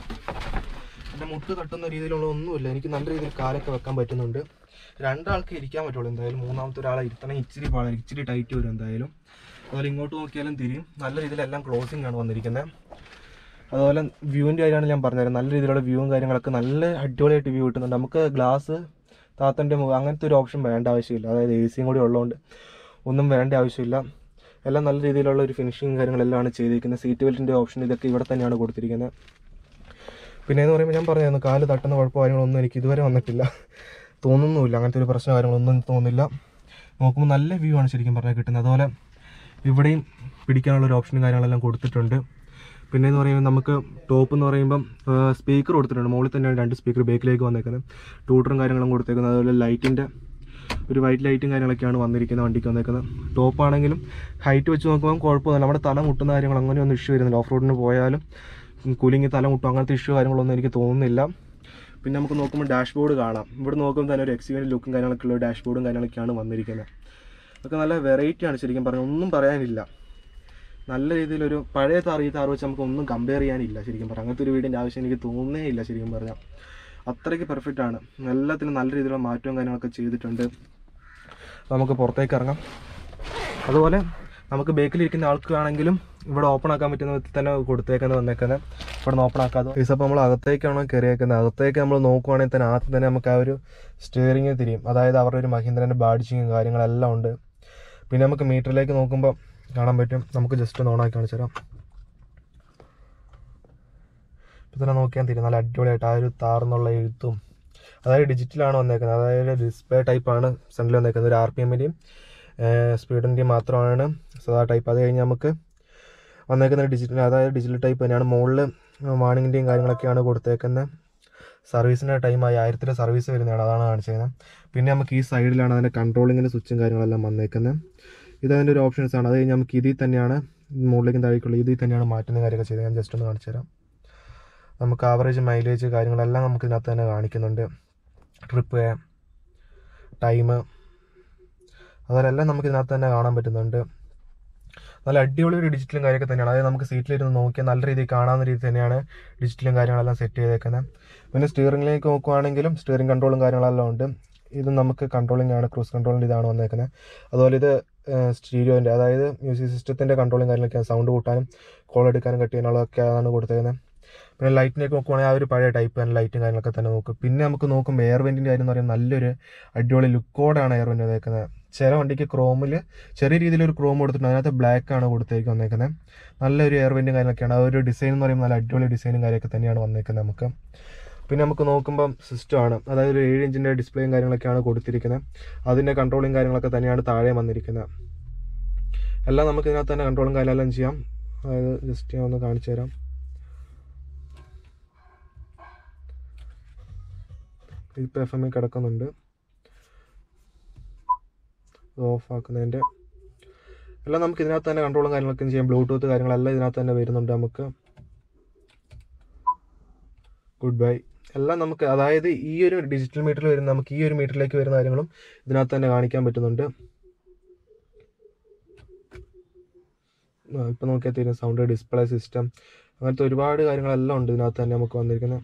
എൻ്റെ മുട്ട് തട്ടുന്ന രീതിയിലുള്ള ഒന്നുമില്ല എനിക്ക് നല്ല രീതിയിൽ കാലൊക്കെ വെക്കാൻ പറ്റുന്നുണ്ട് രണ്ടാൾക്ക് ഇരിക്കാൻ പറ്റുള്ളൂ എന്തായാലും മൂന്നാമത്തെ ഒരാളെ ഇരുത്തണം ഇച്ചിരി പാടാണ് ഇച്ചിരി ടൈറ്റ് വരും എന്തായാലും അതുപോലെ ഇങ്ങോട്ട് നോക്കിയാലും തിരിയും നല്ല രീതിയിൽ എല്ലാം ക്ലോസിംഗ് ആണ് വന്നിരിക്കുന്നത് അതുപോലെ വ്യൂവിൻ്റെ കാര്യമാണ് ഞാൻ പറഞ്ഞുതരാം നല്ല രീതിയിലുള്ള വ്യൂവും കാര്യങ്ങളൊക്കെ നല്ല അടിപൊളിയായിട്ട് വ്യൂ കിട്ടുന്നുണ്ട് നമുക്ക് ഗ്ലാസ് താത്തൻ്റെ മുഖം അങ്ങനത്തെ ഒരു ഓപ്ഷൻ വേണ്ട ആവശ്യമില്ല അതായത് എ സിയും കൂടി ഉള്ളതുകൊണ്ട് ഒന്നും വേണ്ട ആവശ്യമില്ല എല്ലാം നല്ല രീതിയിലുള്ള ഒരു ഫിനിഷിങ് കാര്യങ്ങളെല്ലാം ആണ് ചെയ്തിരിക്കുന്നത് സീറ്റ് ബെൽറ്റിൻ്റെ ഓപ്ഷൻ ഇതൊക്കെ ഇവിടെ തന്നെയാണ് കൊടുത്തിരിക്കുന്നത് പിന്നെ എന്ന് പറയുമ്പോൾ ഞാൻ പറഞ്ഞായിരുന്നു കാല് തട്ടുന്ന കുഴപ്പമോ കാര്യങ്ങളൊന്നും എനിക്ക് ഇതുവരെ വന്നിട്ടില്ല തോന്നുന്നുമില്ല അങ്ങനത്തെ ഒരു പ്രശ്നം കാര്യങ്ങളൊന്നും തോന്നുന്നില്ല നോക്കുമ്പോൾ നല്ല വ്യൂ ആണ് ശരിക്കും പറഞ്ഞാൽ കിട്ടുന്നത് അതുപോലെ ഇവിടെയും പിടിക്കാനുള്ള ഒരു ഓപ്ഷനും കാര്യങ്ങളെല്ലാം കൊടുത്തിട്ടുണ്ട് പിന്നെ എന്ന് പറയുമ്പോൾ നമുക്ക് ടോപ്പ് എന്ന് പറയുമ്പം സ്പീക്കർ കൊടുത്തിട്ടുണ്ട് മുകളിൽ തന്നെയാണ് രണ്ട് സ്പീക്കർ ബേക്കിലേക്ക് വന്നേക്കുന്നത് ട്യൂട്ടറും കാര്യങ്ങളും കൊടുത്തേക്കുന്നത് അതുപോലെ ലൈറ്റിൻ്റെ ഒരു വൈറ്റ് ലൈറ്റും കാര്യങ്ങളൊക്കെയാണ് വന്നിരിക്കുന്നത് വണ്ടിക്ക് വന്നേക്കുന്നത് ടോപ്പ് ആണെങ്കിലും ഹൈറ്റ് വെച്ച് നോക്കുമ്പോൾ കുഴപ്പമൊന്നുമില്ല നമ്മുടെ തല മുട്ടുന്ന കാര്യങ്ങൾ അങ്ങനെയൊന്നും ഇഷ്യൂ വരുന്നില്ല ഓഫ് റോഡിന് പോയാലും കുലുങ്ങി തല മുട്ടും അങ്ങനത്തെ ഇഷ്യൂ കാര്യങ്ങളൊന്നും എനിക്ക് തോന്നുന്നില്ല പിന്നെ നമുക്ക് നോക്കുമ്പോൾ ഡാഷ്ബോർഡ് കാണാം ഇവിടെ നോക്കുമ്പോൾ തന്നെ ഒരു എക്സിവൻ ലുക്കും കാര്യങ്ങളൊക്കെ ഉള്ള ഡാഷ്ബോർഡും കാര്യങ്ങളൊക്കെയാണ് വന്നിരിക്കുന്നത് അതൊക്കെ നല്ല വെറൈറ്റി ആണ് ശരിക്കും പറഞ്ഞാൽ ഒന്നും പറയാനില്ല നല്ല രീതിയിലൊരു പഴയ താറ് ഈ താറ് വെച്ച് നമുക്ക് ഒന്നും കമ്പയർ ചെയ്യാനില്ല ശരിക്കും പറഞ്ഞാൽ അങ്ങനത്തെ ഒരു വീടിൻ്റെ ആവശ്യം എനിക്ക് തോന്നുന്നേ ഇല്ല ശരിക്കും പറഞ്ഞാൽ അത്രയ്ക്ക് പെർഫെക്റ്റ് ആണ് എല്ലാത്തിനും നല്ല രീതിയിലുള്ള മാറ്റവും കാര്യങ്ങളൊക്കെ ചെയ്തിട്ടുണ്ട് അപ്പോൾ നമുക്ക് പുറത്തേക്ക് ഇറങ്ങാം അതുപോലെ നമുക്ക് ബേക്കിലിരിക്കുന്ന ആൾക്കാണെങ്കിലും ഇവിടെ ഓപ്പൺ ആക്കാൻ പറ്റുന്ന വിധത്തിൽ തന്നെ കൊടുത്തേക്കുന്നത് വന്നേക്കുന്നത് ഇവിടെ നിന്ന് ഓപ്പൺ ആക്കാതെ പൈസ അപ്പോൾ നമ്മൾ അകത്തേക്കാണോ കയറിയേക്കുന്നത് അകത്തേക്ക് നമ്മൾ നോക്കുവാണെങ്കിൽ തന്നെ ആദ്യം തന്നെ നമുക്ക് ആ ഒരു സ്റ്റിയറിംഗ് തിരിയും അതായത് അവരുടെ ഒരു മഹീന്ദ്രൻ്റെ ബാഡിച്ചിങ്ങും കാര്യങ്ങളെല്ലാം ഉണ്ട് പിന്നെ നമുക്ക് മീറ്ററിലേക്ക് നോക്കുമ്പോൾ കാണാൻ പറ്റും നമുക്ക് ജസ്റ്റ് ഒന്ന് ഓണാക്കി കാണിച്ചു തരാം ഇപ്പം തന്നെ നോക്കിയാൽ തിരി നല്ല അടിപൊളിയായിട്ട് ആ ഒരു താർന്നുള്ള എഴുത്തും അതായത് ഡിജിറ്റലാണ് വന്നേക്കുന്നത് അതായത് ഡിസ്പ്ലേ ടൈപ്പാണ് ഫ്രണ്ടിൽ വന്നേക്കുന്നത് ഒരു ആർ പി എമ്മിൻ്റെയും സ്പീഡിൻ്റെയും മാത്രമാണ് സാധാ ടൈപ്പ് അത് കഴിഞ്ഞ് നമുക്ക് വന്നേക്കുന്ന ഡിജിറ്റൽ അതായത് ഡിജിറ്റൽ ടൈപ്പ് തന്നെയാണ് മുകളിൽ വാണിങ്ങിൻ്റെയും കാര്യങ്ങളൊക്കെയാണ് കൊടുത്തേക്കുന്നത് സർവീസിൻ്റെ ടൈമായി ആയിരത്തിൻ്റെ സർവീസ് വരുന്നതാണ് അതാണ് കാണിച്ചേക്കുന്നത് പിന്നെ നമുക്ക് ഈ സൈഡിലാണ് അതിൻ്റെ കൺട്രോളിങ്ങിൻ്റെ സ്വിച്ചും കാര്യങ്ങളെല്ലാം വന്നേക്കുന്നത് ഇത് അതിൻ്റെ ഒരു ഓപ്ഷൻസ് ആണ് അത് കഴിഞ്ഞ് നമുക്ക് ഇതിൽ തന്നെയാണ് മുകളിലേക്കും താഴേക്കുള്ള ഇതിൽ തന്നെയാണ് മാറ്റുന്ന കാര്യമൊക്കെ ചെയ്ത് ഞാൻ ജസ്റ്റ് ഒന്ന് കാണിച്ചു തരാം നമുക്ക് ആവറേജ് മൈലേജ് കാര്യങ്ങളെല്ലാം നമുക്ക് ഇതിനകത്ത് തന്നെ കാണിക്കുന്നുണ്ട് ട്രിപ്പ് ടൈം അതിലെല്ലാം നമുക്ക് ഇതിനകത്ത് തന്നെ കാണാൻ പറ്റുന്നുണ്ട് നല്ല അടിപൊളി ഒരു ഡിജിറ്റലും കാര്യമൊക്കെ തന്നെയാണ് അതായത് നമുക്ക് സീറ്റിലിരുന്ന് നോക്കിയാൽ നല്ല രീതിയിൽ കാണാവുന്ന രീതിയിൽ തന്നെയാണ് ഡിജിറ്റലും കാര്യങ്ങളെല്ലാം സെറ്റ് ചെയ്തേക്കുന്നത് പിന്നെ സ്റ്റിയറിംഗിലേക്ക് നോക്കുവാണെങ്കിലും സ്റ്റിയറിംഗ് കൺട്രോളും കാര്യങ്ങളെല്ലാം ഉണ്ട് ഇത് നമുക്ക് കൺട്രോളിംഗ് ആണ് ക്രൂസ് കൺട്രോളിൻ്റെ ഇതാണ് വന്നേക്കുന്നത് അതുപോലെ ഇത് സ്റ്റീരിയോൻ്റെ അതായത് മ്യൂസിക് സിസ്റ്റത്തിൻ്റെ കൺട്രോളും കാര്യങ്ങളൊക്കെയാണ് സൗണ്ട് കൂട്ടാനും കോൾ എടുക്കാനും കട്ട് ചെയ്യാനുള്ളതൊക്കെ അതാണ് കൊടുത്തേക്കുന്നത് പിന്നെ ലൈറ്റിനൊക്കെ നോക്കുവാണെങ്കിൽ ആ ഒരു പഴയ ടൈപ്പ് തന്നെ ലൈറ്റും കാര്യങ്ങളൊക്കെ തന്നെ നോക്കും പിന്നെ നമുക്ക് നോക്കുമ്പോൾ എയർ വെൻറ്റിൻ്റെ കാര്യം എന്ന് പറയുമ്പോൾ നല്ലൊരു അടിപൊളി ലുക്കോടാണ് എയർ വെൻറ്റ് വന്നേക്കുന്നത് ചില വണ്ടിക്ക് ക്രോമിൽ ചെറിയ രീതിയിലൊരു ക്രോം കൊടുത്തിട്ടുണ്ട് അതിനകത്ത് ബ്ലാക്ക് ആണ് കൊടുത്തേക്ക് വന്നേക്കുന്നത് നല്ലൊരു എയർ വെൻറ്റും കാര്യങ്ങളൊക്കെയാണ് ആ ഒരു ഡിസൈൻ എന്ന് പറയുമ്പോൾ നല്ല അടിപൊളി ഡിസൈനും കാര്യമൊക്കെ തന്നെയാണ് വന്നേക്കുന്നത് നമുക്ക് പിന്നെ നമുക്ക് നോക്കുമ്പം സിസ്റ്റമാണ് അതായത് ഒരു ഏഴ് ഇഞ്ചിൻ്റെ ഡിസ്പ്ലേയും കാര്യങ്ങളൊക്കെയാണ് കൊടുത്തിരിക്കുന്നത് അതിൻ്റെ കൺട്രോളിങ് കാര്യങ്ങളൊക്കെ തന്നെയാണ് താഴെ വന്നിരിക്കുന്നത് എല്ലാം നമുക്ക് ഇതിനകത്ത് തന്നെ കൺട്രോളും കാര്യമെല്ലാം ചെയ്യാം അതായത് ജസ്റ്റ് ഞാൻ ഒന്ന് കാണിച്ചു തരാം ഇപ്പോൾ എഫ് എം കിടക്കുന്നുണ്ട് ഓഫ് ആക്കുന്നതിൻ്റെ എല്ലാം നമുക്ക് ഇതിനകത്ത് തന്നെ കൺട്രോളും കാര്യങ്ങളൊക്കെ ചെയ്യാം ബ്ലൂടൂത്ത് കാര്യങ്ങളെല്ലാം ഇതിനകത്ത് തന്നെ വരുന്നുണ്ട് നമുക്ക് ഗുഡ് ബൈ എല്ലാം നമുക്ക് അതായത് ഈ ഒരു ഡിജിറ്റൽ മീറ്ററിൽ വരുന്ന നമുക്ക് ഈ ഒരു മീറ്ററിലേക്ക് വരുന്ന കാര്യങ്ങളും ഇതിനകത്ത് തന്നെ കാണിക്കാൻ പറ്റുന്നുണ്ട് ഇപ്പം നോക്കിയാൽ തീരും സൗണ്ട് ഡിസ്പ്ലേ സിസ്റ്റം അങ്ങനത്തെ ഒരുപാട് കാര്യങ്ങളെല്ലാം ഉണ്ട് ഇതിനകത്ത് തന്നെ നമുക്ക് വന്നിരിക്കുന്നത്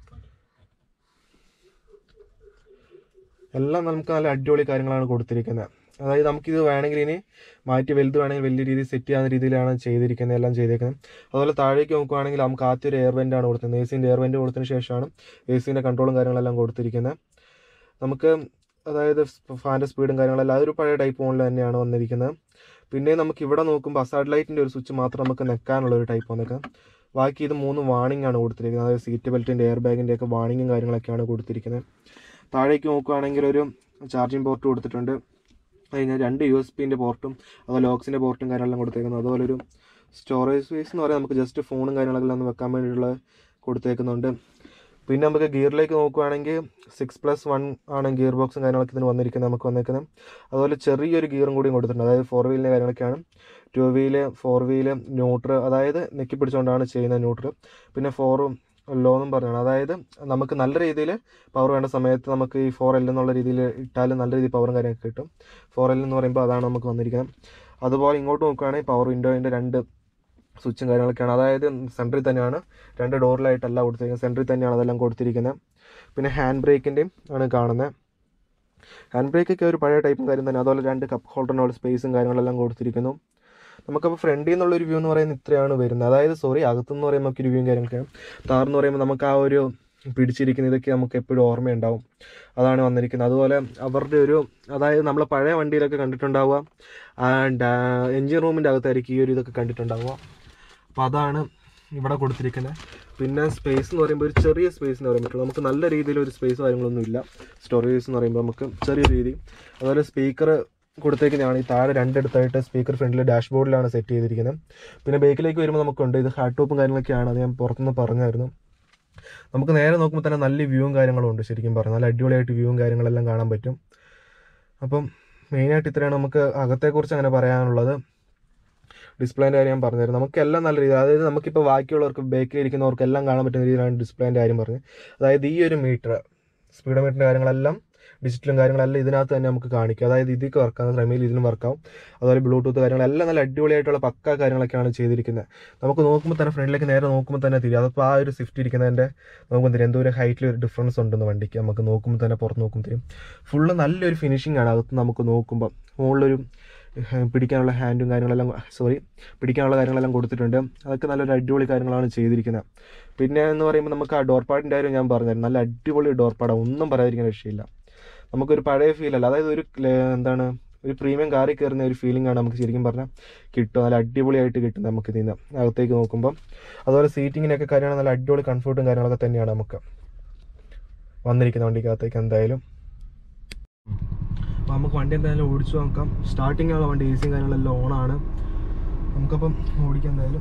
എല്ലാം നമുക്ക് നല്ല അടിപൊളി കാര്യങ്ങളാണ് കൊടുത്തിരിക്കുന്നത് അതായത് നമുക്കിത് വേണമെങ്കിൽ ഇനി മാറ്റി വലുത് വേണമെങ്കിൽ വലിയ രീതിയിൽ സെറ്റ് ചെയ്യാവുന്ന രീതിയിലാണ് ചെയ്തിരിക്കുന്നത് എല്ലാം ചെയ്തേക്കുന്നത് അതുപോലെ താഴേക്ക് നോക്കുവാണെങ്കിൽ നമുക്ക് ആദ്യം ഒരു എയർ വെൻ്റ് ആണ് കൊടുത്തത് എ സിൻ്റെ എയർ വെൻ്റ് കൊടുത്തതിന് ശേഷമാണ് എ സിൻ്റെ കൺട്രോളും കാര്യങ്ങളെല്ലാം കൊടുത്തിരിക്കുന്നത് നമുക്ക് അതായത് ഫാൻ്റെ സ്പീഡും കാര്യങ്ങളെല്ലാം അതൊരു പഴയ ടൈപ്പ് മോഡൽ തന്നെയാണ് വന്നിരിക്കുന്നത് പിന്നെ നമുക്ക് ഇവിടെ നോക്കുമ്പോൾ അസാഡ് ലൈറ്റിൻ്റെ ഒരു സ്വിച്ച് മാത്രം നമുക്ക് നെക്കാനുള്ള ഒരു ടൈപ്പ് വന്നേക്കാം ബാക്കി ഇത് മൂന്ന് വാണിംഗ് ആണ് കൊടുത്തിരിക്കുന്നത് അതായത് സീറ്റ് ബെൽറ്റിൻ്റെ എയർ ബാഗിൻ്റെ ഒക്കെ വാണിങ്ങും കാര്യങ്ങളൊക്കെയാണ് കൊടുത്തിരിക്കുന്നത് താഴേക്ക് നോക്കുകയാണെങ്കിൽ ഒരു ചാർജിങ് പോർട്ട് കൊടുത്തിട്ടുണ്ട് അത് കഴിഞ്ഞാൽ രണ്ട് യു എസ് പിൻ്റെ പോർട്ടും അതുപോലെ ലോക്സിൻ്റെ പോർട്ടും കാര്യങ്ങളെല്ലാം കൊടുത്തേക്കുന്നത് അതുപോലെ ഒരു സ്റ്റോറേജ് സ്പേസ് എന്ന് പറയാൻ നമുക്ക് ജസ്റ്റ് ഫോണും കാര്യങ്ങളെല്ലാം ഒന്ന് വെക്കാൻ വേണ്ടിയിട്ടുള്ള കൊടുത്തേക്കുന്നുണ്ട് പിന്നെ നമുക്ക് ഗിയറിലേക്ക് നോക്കുകയാണെങ്കിൽ സിക്സ് പ്ലസ് വൺ ആണ് ഗിയർ ബോക്സും കാര്യങ്ങളൊക്കെ ഇതിന് വന്നിരിക്കുന്നത് നമുക്ക് വന്നിരിക്കുന്നത് അതുപോലെ ചെറിയൊരു ഗിയറും കൂടിയും കൊടുത്തിട്ടുണ്ട് അതായത് ഫോർ വീലിൻ്റെ കാര്യങ്ങളൊക്കെയാണ് two wheel four wheel neutral അതായത് നെക്കി പിടിച്ചുകൊണ്ടാണ് ചെയ്യുന്നത് ന്യൂട്രൽ പിന്നെ ഫോറും ലോ എന്നും പറഞ്ഞാണ് അതായത് നമുക്ക് നല്ല രീതിയിൽ പവർ വേണ്ട സമയത്ത് നമുക്ക് ഈ ഫോർ എൽ എന്നുള്ള രീതിയിൽ ഇട്ടാൽ നല്ല രീതിയിൽ പവറും കാര്യമൊക്കെ കിട്ടും ഫോർ എൽ എന്ന് പറയുമ്പോൾ അതാണ് നമുക്ക് വന്നിരിക്കുന്നത് അതുപോലെ ഇങ്ങോട്ട് നോക്കുകയാണെങ്കിൽ പവർ വിൻഡോയിൻ്റെ രണ്ട് സ്വിച്ചും കാര്യങ്ങളൊക്കെയാണ് അതായത് സെൻറ്ററിൽ തന്നെയാണ് രണ്ട് ഡോറിലായിട്ടല്ല കൊടുത്തിരിക്കുന്നത് സെൻറ്ററിൽ തന്നെയാണ് അതെല്ലാം കൊടുത്തിരിക്കുന്നത് പിന്നെ ഹാൻഡ് ബ്രേക്കിൻ്റെയും ആണ് കാണുന്നത് ഹാൻഡ് ബ്രേക്കൊക്കെ ഒരു പഴയ ടൈപ്പും കാര്യം തന്നെ അതുപോലെ രണ്ട് കപ്പ് ഹോൾഡറിനുള്ള സ്പേസും കാര്യങ്ങളെല്ലാം കൊടുത്തിരിക്കുന്നു നമുക്കപ്പോൾ ഫ്രണ്ടിൽ നിന്നുള്ളൊരു വ്യൂ എന്ന് പറയുന്നത് ഇത്രയാണ് വരുന്നത് അതായത് സോറി അകത്തുനിന്ന് പറയുമ്പോൾ നമുക്ക് റിവ്യൂവും കാര്യങ്ങളൊക്കെയാണ് താർന്ന് പറയുമ്പോൾ നമുക്ക് ആ ഒരു പിടിച്ചിരിക്കുന്ന ഇതൊക്കെ നമുക്ക് എപ്പോഴും ഓർമ്മയുണ്ടാവും അതാണ് വന്നിരിക്കുന്നത് അതുപോലെ അവരുടെ ഒരു അതായത് നമ്മൾ പഴയ വണ്ടിയിലൊക്കെ കണ്ടിട്ടുണ്ടാവുക എൻജിൻ റൂമിൻ്റെ അകത്തായിരിക്കും ഈ ഒരു ഇതൊക്കെ കണ്ടിട്ടുണ്ടാവുക അപ്പോൾ അതാണ് ഇവിടെ കൊടുത്തിരിക്കുന്നത് പിന്നെ സ്പേസ് എന്ന് പറയുമ്പോൾ ഒരു ചെറിയ സ്പേസ് എന്ന് പറയാൻ പറ്റുള്ളൂ നമുക്ക് നല്ല രീതിയിൽ ഒരു സ്പേസ് കാര്യങ്ങളൊന്നും ഇല്ല സ്റ്റോറേജ് എന്ന് പറയുമ്പോൾ നമുക്ക് ചെറിയ രീതി അതുപോലെ സ്പീക്കർ കൊടുത്തേക്കുന്നതാണ് ഈ താഴെ രണ്ടിടത്തായിട്ട് സ്പീക്കർ ഫ്രണ്ടിൽ ഡാഷ്ബോർഡിലാണ് സെറ്റ് ചെയ്തിരിക്കുന്നത് പിന്നെ ബേക്കിലേക്ക് വരുമ്പോൾ നമുക്കുണ്ട് ഇത് ഹാർഡ് ടോപ്പും കാര്യങ്ങളൊക്കെയാണ് അത് ഞാൻ പുറത്തുനിന്ന് പറഞ്ഞായിരുന്നു നമുക്ക് നേരെ നോക്കുമ്പോൾ തന്നെ നല്ല വ്യൂവും കാര്യങ്ങളും ഉണ്ട് ശരിക്കും പറഞ്ഞാൽ നല്ല അടിപൊളിയായിട്ട് വ്യൂവും കാര്യങ്ങളെല്ലാം കാണാൻ പറ്റും അപ്പം മെയിനായിട്ട് ഇത്രയാണ് നമുക്ക് അകത്തെക്കുറിച്ച് അങ്ങനെ പറയാനുള്ളത് ഡിസ്പ്ലേൻ്റെ കാര്യം ഞാൻ പറഞ്ഞുതരാം നമുക്കെല്ലാം നല്ല രീതിയിൽ അതായത് നമുക്കിപ്പോൾ ബാക്കിയുള്ളവർക്ക് ബേക്കിൽ ഇരിക്കുന്നവർക്ക് എല്ലാം കാണാൻ പറ്റുന്ന രീതിയിലാണ് ഡിസ്പ്ലേൻ്റെ കാര്യം പറഞ്ഞത് അതായത് ഈ ഒരു മീറ്റർ സ്പീഡോ മീറ്ററിൻ്റെ കാര്യങ്ങളെല്ലാം ഡിജിറ്റലും കാര്യങ്ങളെല്ലാം ഇതിനകത്ത് തന്നെ നമുക്ക് കാണിക്കും അതായത് ഇതിക്ക് വർക്കാവും റെമിയിൽ ഇതിനും വർക്കാവും അതുപോലെ ബ്ലൂടൂത്ത് കാര്യങ്ങളെല്ലാം നല്ല അടിപൊളിയായിട്ടുള്ള പക്ക കാര്യങ്ങളൊക്കെയാണ് ചെയ്തിരിക്കുന്നത് നമുക്ക് നോക്കുമ്പോൾ തന്നെ ഫ്രണ്ടിലേക്ക് നേരെ നോക്കുമ്പോൾ തന്നെ തിരിയും അതപ്പോൾ ആ ഒരു സ്വിഫ്റ്റ് ഇരിക്കുന്നതിൻ്റെ നമുക്ക് തിരിയും എന്തോ ഒരു ഹൈറ്റിൽ ഒരു ഡിഫറൻസ് ഉണ്ടെന്ന് വണ്ടിക്ക് നമുക്ക് നോക്കുമ്പോൾ തന്നെ പുറത്ത് നോക്കുമ്പോൾ തിരിയും ഫുള്ള് നല്ലൊരു ഫിനിഷിംഗ് ആണ് അകത്ത് നമുക്ക് നോക്കുമ്പോൾ മുകളിലൊരു പിടിക്കാനുള്ള ഹാൻഡും കാര്യങ്ങളെല്ലാം സോറി പിടിക്കാനുള്ള കാര്യങ്ങളെല്ലാം കൊടുത്തിട്ടുണ്ട് അതൊക്കെ നല്ലൊരു അടിപൊളി കാര്യങ്ങളാണ് ചെയ്തിരിക്കുന്നത് പിന്നെ എന്ന് പറയുമ്പോൾ നമുക്ക് ആ ഡോർ പാഡിൻ്റെ കാര്യം ഞാൻ പറഞ്ഞായിരുന്നു നല്ല അടിപൊളി ഡോർ പാടാണ് ഒന്നും പറയാതിരിക്കാൻ രക്ഷയില്ല നമുക്കൊരു പഴയ ഫീൽ അല്ല അതായത് ഒരു എന്താണ് ഒരു പ്രീമിയം കാറിൽ കയറുന്ന ഒരു ഫീലിംഗ് ആണ് നമുക്ക് ശരിക്കും പറഞ്ഞാൽ കിട്ടും നല്ല അടിപൊളിയായിട്ട് കിട്ടും നമുക്ക് ഇതിൽ നിന്ന് അകത്തേക്ക് നോക്കുമ്പം അതുപോലെ സീറ്റിങ്ങിനൊക്കെ കാര്യമാണ് നല്ല അടിപൊളി കംഫർട്ടും കാര്യങ്ങളൊക്കെ തന്നെയാണ് നമുക്ക് വന്നിരിക്കുന്ന വണ്ടിക്കകത്തേക്ക് എന്തായാലും അപ്പോൾ നമുക്ക് വണ്ടി എന്തായാലും ഓടിച്ചു നോക്കാം സ്റ്റാർട്ടിംഗ് ഉള്ള വണ്ടി എ സിയും കാര്യങ്ങളെല്ലാം ഓണാണ് നമുക്കപ്പം ഓടിക്കാം എന്തായാലും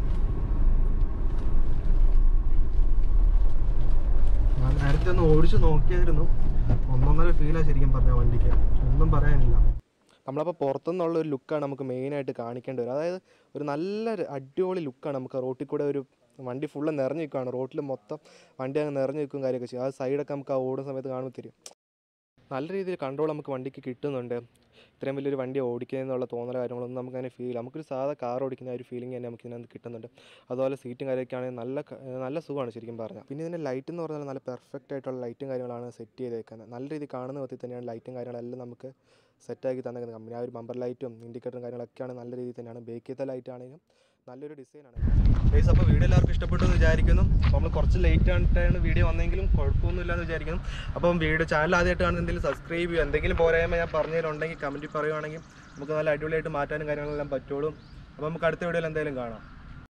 ഞാൻ നേരത്തെ ഒന്ന് ഓടിച്ച് നോക്കിയായിരുന്നു ഒന്നൊന്നര ഫീലാണ് ശരിക്കും പറഞ്ഞ വണ്ടിക്ക് ഒന്നും പറയാനില്ല നമ്മളപ്പോൾ പുറത്തുനിന്നുള്ള ഒരു ലുക്കാണ് നമുക്ക് മെയിനായിട്ട് കാണിക്കേണ്ടി വരും അതായത് ഒരു നല്ല അടിപൊളി ലുക്കാണ് നമുക്ക് റോട്ടിൽ കൂടെ ഒരു വണ്ടി ഫുള്ള് നിറഞ്ഞു നിൽക്കുകയാണ് റോട്ടിൽ മൊത്തം വണ്ടി അങ്ങ് നിറഞ്ഞു നിൽക്കും കാര്യമൊക്കെ ചെയ്യും ആ സൈഡൊക്കെ നമുക്ക് ആ ഓടുന്ന സമയത്ത് കാണുമ്പോൾ തരും നല്ല രീതിയിൽ കൺട്രോൾ നമുക്ക് വണ്ടിക്ക് കിട്ടുന്നുണ്ട് ഇത്രയും വലിയൊരു വണ്ടി ഓടിക്കുന്നതെന്നുള്ള തോന്നൽ കാര്യങ്ങളൊന്നും നമുക്ക് അങ്ങനെ ഫീൽ നമുക്കൊരു സാധാ കാർ ഓടിക്കുന്ന ആ ഒരു ഫീലിംഗ് തന്നെ നമുക്ക് ഇതിനകത്ത് കിട്ടുന്നുണ്ട് അതുപോലെ സീറ്റും കാര്യമൊക്കെ ആണെങ്കിൽ നല്ല ക- നല്ല സുഖമാണ് ശരിക്കും പറഞ്ഞാൽ പിന്നെ ഇതിൻ്റെ ലൈറ്റ് എന്ന് പറഞ്ഞാൽ നല്ല പെർഫെക്റ്റ് ആയിട്ടുള്ള ലൈറ്റും കാര്യങ്ങളാണ് സെറ്റ് ചെയ്തേക്കുന്നത് നല്ല രീതിയിൽ കാണുന്ന വിധത്തിൽ തന്നെയാണ് ലൈറ്റും കാര്യങ്ങളെല്ലാം നമുക്ക് സെറ്റാക്കി തന്നേക്കുന്നത് കമ്പനി ആ ഒരു ബമ്പർ ലൈറ്റും ഇൻഡിക്കേറ്ററും കാര്യങ്ങളൊക്കെയാണ് നല്ല രീതിയിൽ തന്നെയാണ് ബേക്കിയത്തെ ലൈറ്റ് ആണെങ്കിലും നല്ലൊരു ഡിസൈനാണ് ഗൈസ് അപ്പോൾ വീഡിയോ എല്ലാവർക്കും ഇഷ്ടപ്പെട്ടു എന്ന് വിചാരിക്കുന്നു അപ്പോൾ നമ്മൾ കുറച്ച് ലേറ്റ് ആയിട്ടാണ് വീഡിയോ വന്നെങ്കിലും കുഴപ്പമൊന്നുമില്ല എന്ന് വിചാരിക്കുന്നു അപ്പം വീഡിയോ ചാനൽ ആദ്യമായിട്ട് കാണുന്ന എന്തെങ്കിലും സബ്സ്ക്രൈബ് ചെയ്യുക എന്തെങ്കിലും പോരായ്മ ഞാൻ പറഞ്ഞതിലുണ്ടെങ്കിൽ കമൻറ്റിൽ പറയുവാണെങ്കിൽ നമുക്ക് നല്ല അടിപൊളിയായിട്ട് മാറ്റാനും കാര്യങ്ങളെല്ലാം പറ്റുള്ളൂ അപ്പോൾ നമുക്ക് അടുത്ത വീഡിയോയിൽ എന്തായാലും കാണാം